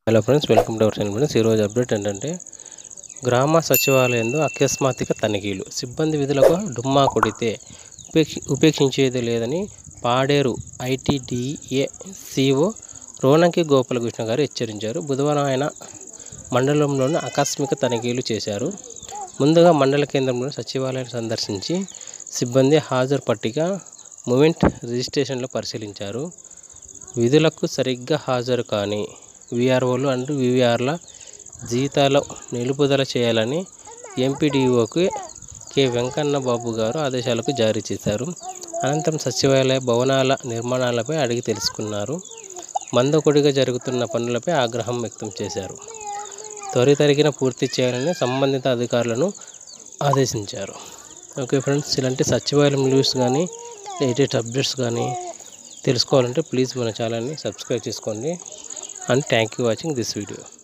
hello friends welcome to our channel friends ఈరోజు update ఏంటంటే గ్రామ సచివాలయంలో అకస్మాత్తుగా తనిఖీలు సిబ్బంది విధులకు డుమ్మా కొడితే ఉపేక్ష ఉపేక్షించేది లేదని పాడేరు ఐటీడీఏ సిఓ రోనంకి గోపాలకృష్ణ గారు హెచ్చరించారు బుధవారం ఆయన మండలంలోని ఆకస్మిక తనిఖీలు చేశారు ముందుగా మండల కేంద్రంలో సచివాలయాన్ని సందర్శించి సిబ్బంది హాజరు పట్టిక మూమెంట్ రిజిస్ట్రేషన్లో పరిశీలించారు విధులకు సరిగ్గా హాజరు కాని విఆర్ఓలు అండ్ వివిఆర్ల జీతాల నిలుపుదల చేయాలని ఎంపీడీఓకి కె వెంకన్న బాబు గారు ఆదేశాలకు జారీ చేశారు అనంతరం సచివాలయ భవనాల నిర్మాణాలపై అడిగి తెలుసుకున్నారు మందకొడిగా జరుగుతున్న పనులపై ఆగ్రహం వ్యక్తం చేశారు త్వరితరిగిన పూర్తి చేయాలని సంబంధిత అధికారులను ఆదేశించారు ఓకే ఫ్రెండ్స్ ఇలాంటి సచివాలయం న్యూస్ కానీ లేటెస్ట్ అప్డేట్స్ కానీ తెలుసుకోవాలంటే ప్లీజ్ మన ఛానల్ని సబ్స్క్రైబ్ చేసుకోండి and thank you watching this video